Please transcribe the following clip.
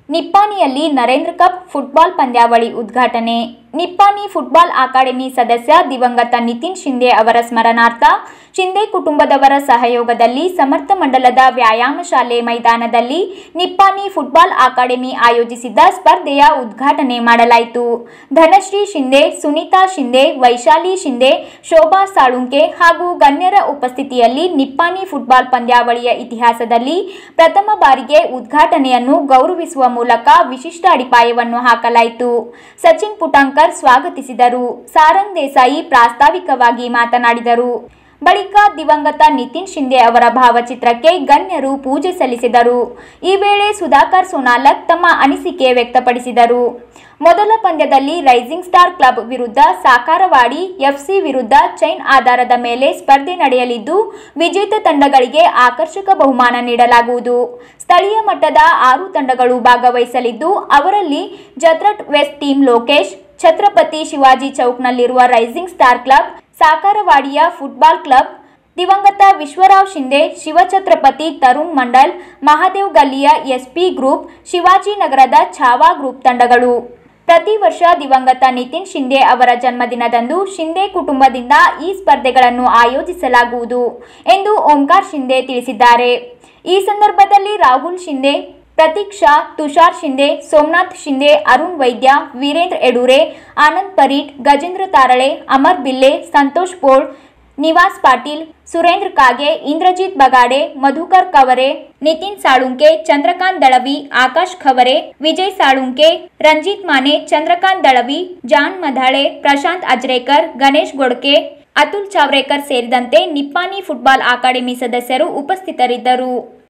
ನಿಪ್ಪಾಣಿಯಲ್ಲಿ Narendra cup football ಪಂದ್ಯಾವಳಿ ಉದ್ಘಾಟನೆ Nippani football academy ಸದಸ್ಯ ದಿವಂಗತ ನಿತಿನ್ ಶಿಂದೆ ಅವರ ಸ್ಮರಣಾರ್ಥ ಶಿಂದೆ ಕುಟುಂಬದವರ ಸಹಯೋಗದಲ್ಲಿ ಸಮರ್ಥ ಮಂಡಲದ ವ್ಯಾಯಾಮ ಶಾಲೆ ಮೈದಾನದಲ್ಲಿ ನಿಪ್ಪಾಣಿ ಫುಟ್ಬಾಲ್ ಅಕಾಡೆಮಿ ಆಯೋಜಿಸಿದ್ದ ಸ್ಪರ್ಧೆಯ ಉದ್ಘಾಟನೆ ಮಾಡಲಾಯಿತು ಧನಶ್ರೀ ಶಿಂದೆ ಸುನೀತಾ ಶಿಂದೆ ವೈಶಾಲಿ ಶಿಂದೆ ಶೋಭಾ ಸಾಳುಂಕೆ ಹಾಗೂ ಗಣ್ಯರ ಉಪಸ್ಥಿತಿಯಲ್ಲಿ ನಿಪ್ಪಾಣಿ ಫುಟ್ಬಾಲ್ ಪಂದ್ಯಾವಳಿಯ ಇತಿಹಾಸದಲ್ಲಿ ಪ್ರಥಮ ಬಾರಿಗೆ ಉದ್ಘಾಟನೆಯನ್ನು ಗೌರವಿಸುವ ಮೂಲಕ ವಿಶಿಷ್ಟ ಅಡಿಪಾಯವನ್ನು ಹಾಕಲಾಯಿತು ಸಚಿನ್ ಪುಟಾಂಕರ್ ಸ್ವಾಗತಿಸಿದರು ಸಾರಂಗ್ ದೇಸಾಯಿ ಪ್ರಾಸ್ತಾವಿಕವಾಗಿ ಮಾತನಾಡಿದರು ಬಳಿಕ ದಿವಂಗತ ನಿತಿನ್ ಶಿಂದೆ ಅವರ ಭಾವಚಿತ್ರಕ್ಕೆ ಗಣ್ಯರು ಪೂಜೆ ಸಲ್ಲಿಸಿದರು ಈ ವೇಳೆ ಸುಧಾಕರ್ ಸೋನಾಲಕ್ ತಮ್ಮ ಅನಿಸಿಕೆ ವ್ಯಕ್ತಪಡಿಸಿದರು ಮೊದಲ ಪಂದ್ಯದಲ್ಲಿ ರೈಸಿಂಗ್ ಸ್ಟಾರ್ ಕ್ಲಬ್ ವಿರುದ್ಧ ಸಾಕಾರವಾಡಿ ಎಫ್ಸಿ ವಿರುದ್ಧ ಚೈನ್ ಆಧಾರದ ಮೇಲೆ ಸ್ಪರ್ಧೆ ನಡೆಯಲಿದ್ದು ವಿಜೇತ ತಂಡಗಳಿಗೆ ಆಕರ್ಷಕ ಬಹುಮಾನ ನೀಡಲಾಗುವುದು ಸ್ಥಳೀಯ ಮಟ್ಟದ ಆರು ತಂಡಗಳು ಭಾಗವಹಿಸಲಿದ್ದು ಅವರಲ್ಲಿ ಜತ್ರಟ್ ವೆಸ್ಟ್ ಟೀಮ್ ಲೋಕೇಶ್ ಛತ್ರಪತಿ ಶಿವಾಜಿ ಚೌಕ್ನಲ್ಲಿರುವ ರೈಸಿಂಗ್ ಸ್ಟಾರ್ ಕ್ಲಬ್ ಸಾಕಾರವಾಡಿಯ ಫುಟ್ಬಾಲ್ ಕ್ಲಬ್ ದಿವಂಗತ ವಿಶ್ವರಾವ್ ಶಿಂದೆ ಶಿವಛತ್ರಪತಿ ತರುಣ್ ಮಂಡಲ್ ಮಹಾದೇವ್ ಗಲ್ಲಿಯ ಎಸ್ಪಿ ಗ್ರೂಪ್ ಶಿವಾಜಿನಗರದ ಛಾವಾ ಗ್ರೂಪ್ ತಂಡಗಳು ಪ್ರತಿ ವರ್ಷ ದಿವಂಗತ ನಿತಿನ್ ಶಿಂದೆ ಅವರ ಜನ್ಮದಿನದಂದು ಶಿಂದೆ ಕುಟುಂಬದಿಂದ ಈ ಸ್ಪರ್ಧೆಗಳನ್ನು ಆಯೋಜಿಸಲಾಗುವುದು ಎಂದು ಓಂಕಾರ್ ಶಿಂದೆ ತಿಳಿಸಿದ್ದಾರೆ ಈ ಸಂದರ್ಭದಲ್ಲಿ ರಾಹುಲ್ ಶಿಂದೆ ಪ್ರತೀಕ್ಷಾ ತುಷಾರ್ ಶಿಂದೆ ಸೋಮನಾಥ್ ಶಿಂದೆ ಅರುಣ್ ವೈದ್ಯ ವೀರೇಂದ್ರ ಎಡೂರೆ ಆನಂದ್ ಪರೀಟ್ ಗಜೇಂದ್ರ ತಾರಳೆ ಅಮರ್ ಬಿಲ್ಲೆ ಸಂತೋಷ್ ಪೋಳ್ ನಿವಾಸ್ ಪಾಟೀಲ್ ಸುರೇಂದ್ರ ಕಾಗೆ ಇಂದ್ರಜಿತ್ ಬಗಾಡೆ ಮಧುಕರ್ ಕವರೆ ನಿತಿನ್ ಸಾಳುಂಕೆ ಚಂದ್ರಕಾಂತ್ ದಳವಿ ಆಕಾಶ್ ಖವರೆ ವಿಜಯ್ ಸಾಳುಂಕೆ ರಂಜಿತ್ ಮಾನೆ ಚಂದ್ರಕಾಂತ್ ದಳವಿ ಜಾನ್ ಮಧಾಳೆ ಪ್ರಶಾಂತ್ ಅಜ್ರೇಕರ್ ಗಣೇಶ್ ಗೊಡ್ಕೆ ಅತುಲ್ ಚಾವ್ರೇಕರ್ ಸೇರಿದಂತೆ ನಿಪ್ಪಾಣಿ ಫುಟ್ಬಾಲ್ ಅಕಾಡೆಮಿ ಸದಸ್ಯರು ಉಪಸ್ಥಿತರಿದ್ದರು